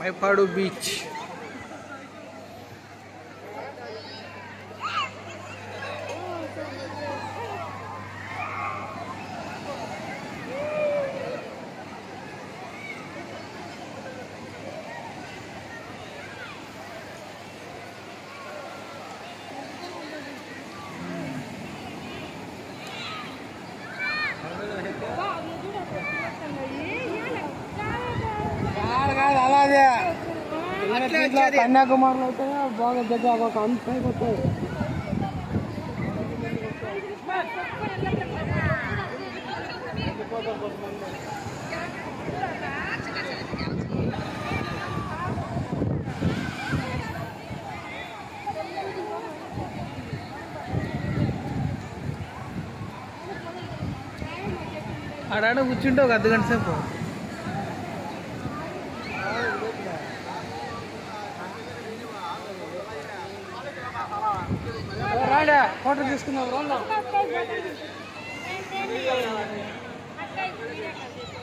Mypadu beach కాదు అలాగే కన్యాకుమారిలో అయితే బాగా దగ్గర ఒక అంత అయిపోతాయి ఆడాడ కూర్చుంటే ఒక అర్ధ గంట సేపు రాడా ఫోటో తీసుకున్నాం రాళ్ళ అక్క